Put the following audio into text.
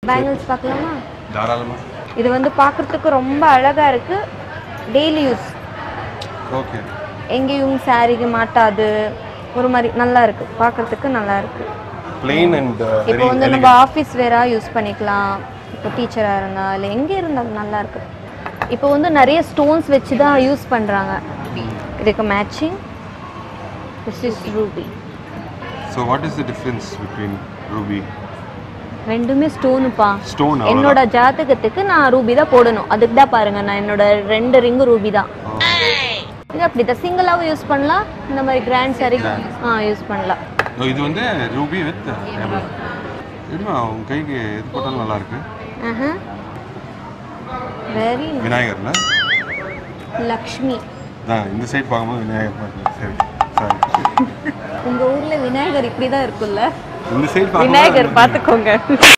bangles பார்க்கலாமா தாராளமாக இது வந்து பார்க்குறதுக்கு ரொம்ப அழகாக இருக்குது டெய்லி யூஸ் ஓகே எங்கேயும் சாரிக்கு மாட்டாது ஒரு மாதிரி நல்லா இருக்குது பார்க்குறதுக்கு நல்லா இருக்குது பிளெயின் அண்ட் இப்போ வந்து நம்ம ஆஃபீஸ் வேராக யூஸ் பண்ணிக்கலாம் இப்போ டீச்சராக இருந்தா இல்லை எங்கே இருந்தாலும் நல்லா இருக்கு இப்போ வந்து நிறைய ஸ்டோன்ஸ் வச்சு தான் யூஸ் பண்ணுறாங்க இதுக்கு matching this is ruby so what is the difference between ruby ரெண்டுமே ஸ்டோனுப்பா ஸ்டோன் என்னோட ஜாதகத்துக்கு நான் ரூபி தான் போடணும் அதுக்கு தான் பாருங்க நான் என்னோட ரெண்டு ரிங்கு ரூபி தான் இது அப்படி தான் சிங்கிளாகவும் யூஸ் பண்ணலாம் இந்த மாதிரி கிராண்ட் சாரி ஆ யூஸ் பண்ணலாம் இது வந்து ரூபி வித் எப்படிமா உங்க கைக்கு எது போட்டாலும் நல்லா இருக்கு வெரி விநாயகர்ல லக்ஷ்மி தான் இந்த சைடு பார்க்கும்போது விநாயகர் பார்க்கல சரி சாரி உங்க ஊர்ல விநாயகர் இப்படி தான் இருக்குல்ல இந்த சைடு விநாயகர் பார்த்துக்கோங்க